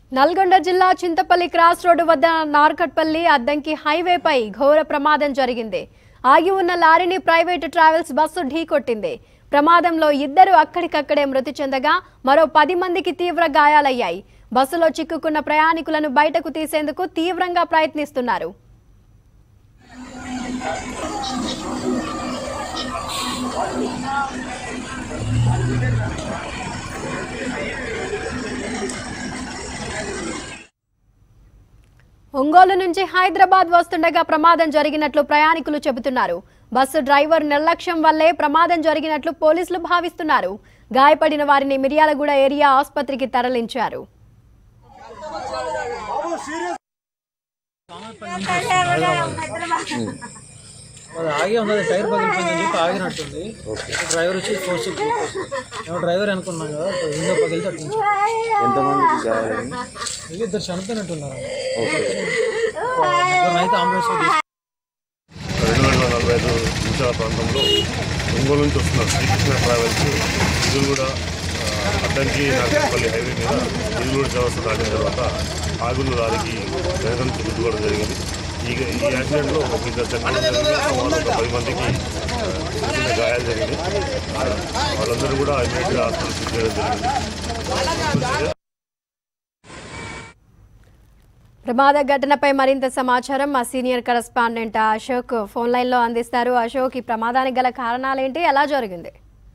నల్గొండ జిల్లా Chintapalli cross road వద్ద నార్కట్పల్లి అద్దంకి హైవేపై ఘోర ప్రమాదం జరిగింది ఆగి ఉన్న లారీని ప్రైవేటు ట్రావెల్స్ బస్సు ఢీకొట్టింది ప్రమాదంలో ఇద్దరు అక్కడికక్కడే మృతి చెందగా మరో పది మందికి తీవ్ర గాయాలయ్యాయి బస్సులో చిక్కుకున్న ప్రయాణికులను బయటకు తీసేందుకు తీవ్రంగా ప్రయత్నిస్తున్నారు ఒంగోలు నుంచి హైదరాబాద్ వస్తుండగా ప్రమాదం జరిగినట్లు ప్రయాణికులు చెబుతున్నారు బస్సు డ్రైవర్ నిర్లక్ష్యం వల్లే ప్రమాదం జరిగినట్లు పోలీసులు భావిస్తున్నారు గాయపడిన వారిని మిర్యాలగూడ ఏరియా ఆసుపత్రికి తరలించారు అది ఆగి ఉన్నది టైర్ పగిలిపోయిందని చెప్పి ఆగినట్టుంది డ్రైవర్ వచ్చి ఫోర్స్ మేము డ్రైవర్ అనుకున్నాం కదా విండో పగిలితే అటు నుంచి ఎంతమందికి గాయాలని ఇది ఇద్దరు చనిపోయినట్టున్నారు ఓకే అయితే అంబులెన్స్ రెండు వందల నలభై ఐదు నిమిషాల ప్రాంతంలో ఒంగోలు నుంచి వస్తున్న శ్రీకృష్ణ ట్రావెల్స్ ఇది కూడా ఆ, అద్దంకి నాగపల్లి హైవే మీద ఇరుగూరు చౌరస్తా దాటిన తర్వాత ఆగులు లారీకి వెనక నుంచి గుద్దుకోవడం జరిగింది ఈ ఈ యాక్సిడెంట్లో ఒక ఇద్దరు చనిపోవడం జరిగింది సుమారు ఒక పది మందికి ఆ, చిన్న గాయాలు జరిగింది ఆ, వాళ్ళందరూ కూడా ఇమీడియట్గా హాస్పిటల్ షిఫ్ట్ చేయడం జరిగింది ప్రమాద ఘటనపై మరింత సమాచారం మా senior correspondent Ashok phone line లో అందిస్తారు అశోక్ ఈ ప్రమాదానికి గల కారణాలేంటి ఎలా జరిగింది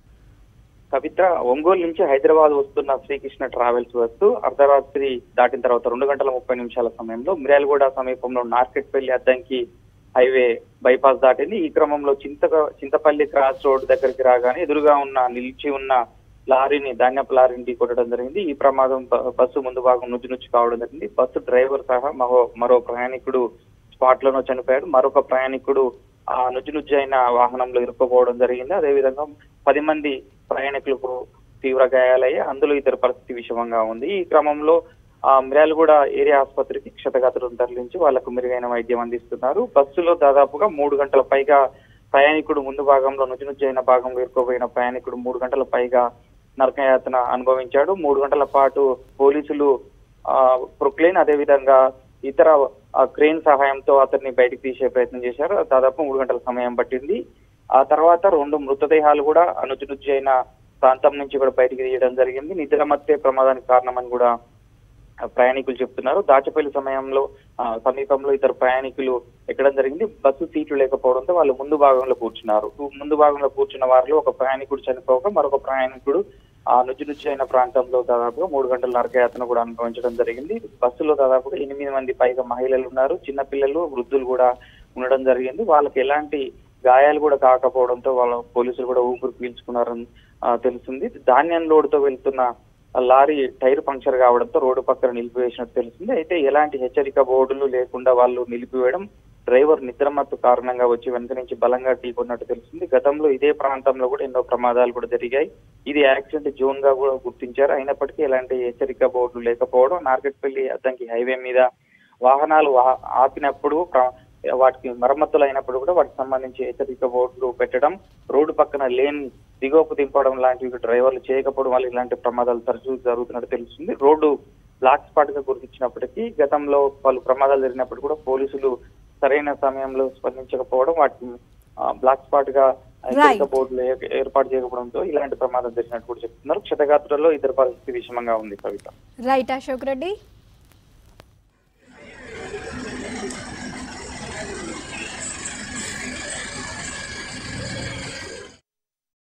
కవిత ఒంగోలు నుంచి హైదరాబాద్ వస్తున్న శ్రీకృష్ణ ట్రావెల్స్ వస్తూ అర్ధరాత్రి దాటిన తర్వాత రెండు గంటల ముప్పై నిమిషాల సమయంలో మిర్యాలగూడ సమీపంలో నార్కెట్పల్లి అద్దంకి హైవే బైపాస్ దాటింది ఈ క్రమంలో చింత చింతపల్లి క్రాస్ రోడ్ దగ్గరికి రాగానే ఎదురుగా ఉన్న నిలిచి ఉన్న లారీని ధాన్యపు లారీని ఢీకొట్టడం జరిగింది ఈ ప్రమాదం బ- బస్సు ముందు భాగం నుంచి నుంచి కావడం జరిగింది బస్సు డ్రైవర్ సహా మరో మరో ప్రయాణికుడు స్పాట్ లోనో చనిపోయాడు మరొక ప్రయాణికుడు ఆ నుజ్జు నుజ్జు అయిన వాహనంలో ఇరుక్కుపోవడం జరిగింది అదేవిధంగా పది మంది ప్రయాణికులకు తీవ్ర గాయాలయ్యి అందులో ఇద్దరు పరిస్థితి విషమంగా ఉంది ఈ క్రమంలో ఆ మిర్యాలగూడ ఏరియా ఆసుపత్రికి క్షతగాత్రులను తరలించి వాళ్లకు మెరుగైన వైద్యం అందిస్తున్నారు బస్సులో దాదాపుగా మూడు గంటల పైగా ప్రయాణికుడు ముందు భాగంలో నుజ్జు నుజ్జు అయిన భాగంలో ఇరుక్కుపోయిన ప్రయాణికుడు మూడు గంటల పైగా నరకయాతన అనుభవించాడు మూడు గంటల పాటు పోలీసులు ఆ ప్రొక్లైన్ అదేవిధంగా ఇతర ఆ, క్రేన్ సహాయంతో అతన్ని బయటికి తీసే ప్రయత్నం చేశారు దాదాపు మూడు గంటల సమయం పట్టింది ఆ తర్వాత రెండు మృతదేహాలు కూడా అనుచునుజ్జి అయిన ప్రాంతం నుంచి కూడా బయటికి తీయడం జరిగింది నిద్రమత్తే ప్రమాదానికి కారణమని కూడా ఆ, ప్రయాణికులు చెప్తున్నారు దాచపల్లి సమయంలో ఆ, సమీపంలో ఇద్దరు ప్రయాణికులు ఎక్కడం జరిగింది బస్సు సీట్లు లేకపోవడంతో వాళ్ళు ముందు భాగంలో కూర్చున్నారు ముందు భాగంలో కూర్చున్న వారిలో ఒక ప్రయాణికుడు చనిపోగా మరొక ప్రయాణికుడు ఆ నుజ్జు నుజ్జు అయిన ప్రాంతంలో దాదాపుగా మూడు గంటల నరకయాతన కూడా అనుభవించడం జరిగింది బస్సులో దాదాపుగా ఎనిమిది మంది పైగా మహిళలు ఉన్నారు చిన్న పిల్లలు వృద్ధులు కూడా ఉండడం జరిగింది వాళ్ళకి ఎలాంటి గాయాలు కూడా కాకపోవడంతో వాళ్ళ పోలీసులు కూడా ఊపిరి పీల్చుకున్నారని ఆ, తెలిసింది ధాన్యం లోడుతో వెళ్తున్న ఆ లారీ టైర్ పంక్చర్ కావడంతో రోడ్డు పక్కన నిలిపివేసినట్టు తెలిసింది అయితే ఎలాంటి హెచ్చరిక బోర్డులు లేకుండా వాళ్ళు నిలిపివేయడం డ్రైవర్ నిద్రమత్తు కారణంగా వచ్చి వెనక నుంచి బలంగా ఢీకొన్నట్టు తెలిసింది గతంలో ఇదే ప్రాంతంలో కూడా ఎన్నో ప్రమాదాలు కూడా జరిగాయి ఇది యాక్సిడెంట్ జోన్ గా కూడా గుర్తించారు అయినప్పటికీ ఎలాంటి హెచ్చరిక బోర్డులు లేకపోవడం నార్కెట్పల్లి అద్దంకి హైవే మీద వాహనాలు వా- ఆపినప్పుడు ప్ర- వాటికి మరమ్మతులు అయినప్పుడు కూడా వాటికి సంబంధించి హెచ్చరిక బోర్డులు పెట్టడం రోడ్డు పక్కన లేన్ దిగోపు దింపడం లాంటివి డ్రైవర్లు చేయకపోవడం వల్ల ఇలాంటి ప్రమాదాలు తరచూ జరుగుతున్నట్టు తెలుస్తుంది రోడ్డు బ్లాక్ స్పాట్ గా గుర్తించినప్పటికీ గతంలో పలు ప్రమాదాలు జరిగినప్పుడు కూడా పోలీసులు సరైన సమయంలో స్పందించకపోవడం వాటిని ఆ, బ్లాక్ స్పాట్ గా హెచ్చరిక బోర్డులు ఏ- ఏర్పాటు చేయకపోవడంతో ఇలాంటి ప్రమాదం జరిగినట్టు కూడా చెప్తున్నారు క్షతగాత్రుల్లో ఇద్దరు పరిస్థితి విషమంగా ఉంది కవిత రైట్ అశోక్ రెడ్డి